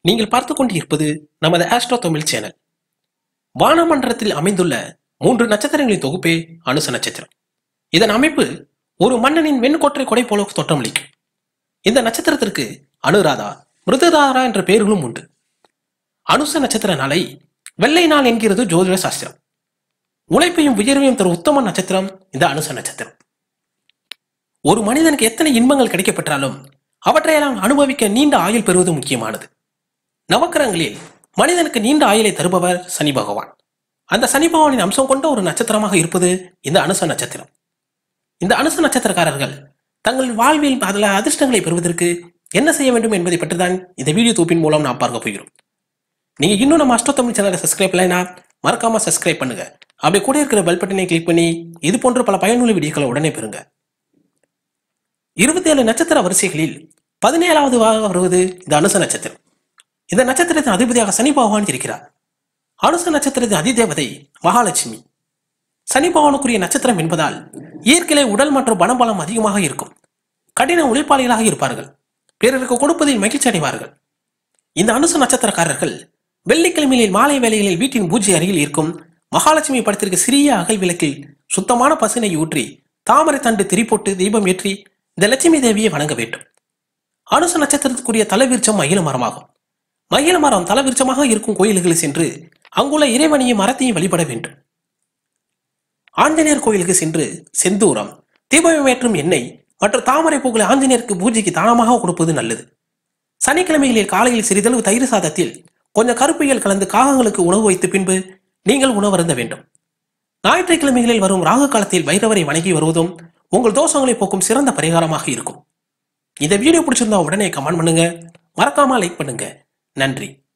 நீங்கள் பார்த்து கொண்டிருப்பது நமது ஆஸ்ட்ரோ தமிழ் சேனல் வானமண்டலத்தில் அமைந்துள்ள மூன்று நட்சத்திரங்களின் தொகுப்பே அனுச நட்சத்திரம் இதன் அமைப்பு ஒரு மன்னனின் வெண்கொற்றை கொடை போல தோற்றமளிக்கும் இந்த நட்சத்திரத்திற்கு அனுராதா மிருதுராதா என்ற பெயர்களும் உண்டு அனுச நட்சத்திர நாளை வெள்ளை நாள் என்கிறது ஜோதிட சாஸ்திரம் உழைப்பையும் உயர்வையும் தரும் உத்தம நட்சத்திரம் இந்த அனுச நட்சத்திரம் ஒரு மனிதனுக்கு எத்தனை இன்பங்கள் கிடைக்கப்பெற்றாலும் அவற்றையெல்லாம் அனுபவிக்க நீண்ட ஆயுள் பெறுவது முக்கியமானது நவக்கிரகங்களில் மனிதனுக்கு நீண்ட ஆயுளை தருபவர் சனி பகவான் அந்த சனி பகவானின் அம்சம் கொண்ட ஒரு நட்சத்திரமாக இருப்பது இந்த அனுச நட்சத்திரம் இந்த அனுச நட்சத்திரக்காரர்கள் தங்கள் வாழ்வில் அதில் அதிர்ஷ்டங்களை பெறுவதற்கு என்ன செய்ய வேண்டும் என்பதை பற்றி தான் இந்த வீடியோ தொகுப்பின் மூலம் நாம் பார்க்க போகிறோம் நீங்க இன்னும் நம்ம அஷ்டோ தமிழ் சேனலை சப்ஸ்கிரைப் பண்ணலைன்னா மறக்காம சப்ஸ்கிரைப் பண்ணுங்க அப்படி கூட இருக்கிற பெல் பட்டனை கிளிக் பண்ணி இது போன்ற பல பயனுள்ள வீடியோக்களை உடனே பெறுங்க இருபத்தி ஏழு நட்சத்திர வரிசைகளில் பதினேழாவது வருவது இந்த அனுச நட்சத்திரம் இந்த நட்சத்திரத்தின் அதிபதியாக சனி பகவான் இருக்கிறார் அனுச நட்சத்திரத்தின் அதிதேவதை மகாலட்சுமி சனி பகவானுக்குரிய நட்சத்திரம் என்பதால் இயற்கையிலே உடல் மற்றும் பணபலம் அதிகமாக இருக்கும் கடின உழைப்பாளிகளாக இருப்பார்கள் பிறருக்கு கொடுப்பதில் மகிழ்ச்சி அடைவார்கள் இந்த அனுச நட்சத்திரக்காரர்கள் வெள்ளிக்கிழமையில் மாலை வேளைகளில் வீட்டின் பூஜை அருகில் இருக்கும் மகாலட்சுமி படத்திற்கு சிறிய அகல் விளக்கில் சுத்தமான பசுனை ஊற்றி தாமரை தண்டு திரி போட்டு தீபம் ஏற்றி இந்த லட்சுமி தேவியை வணங்க வேண்டும் அனுச நட்சத்திரத்துக்குரிய தலைவிருச்சம் மகிழ மரமாகும் மகிழ மரம் தலைவிருச்சமாக இருக்கும் கோயில்களில் சென்று அங்குள்ள இறைவனையும் மரத்தையும் வழிபட வேண்டும் ஆஞ்சநேயர் கோயிலுக்கு சென்று செந்தூரம் தீபமேற்றும் எண்ணெய் மற்றும் தாமரை பூக்களை ஆஞ்சநேயருக்கு பூஜைக்கு தானமாக கொடுப்பது நல்லது சனிக்கிழமைகளில் காலையில் சிறிதளவு தயிர் சாதத்தில் கொஞ்சம் கருப்பைகள் கலந்து காகங்களுக்கு உணவு வைத்த பின்பு நீங்கள் உணவருந்த வேண்டும் ஞாயிற்றுக்கிழமைகளில் வரும் ராகு காலத்தில் பைரவரை வணங்கி வருவதும் உங்கள் தோஷங்களை போக்கும் சிறந்த பரிகாரமாக இருக்கும் இந்த வீடியோ பிடிச்சிருந்தா உடனே கமெண்ட் பண்ணுங்க மறக்காம லைக் பண்ணுங்க நன்றி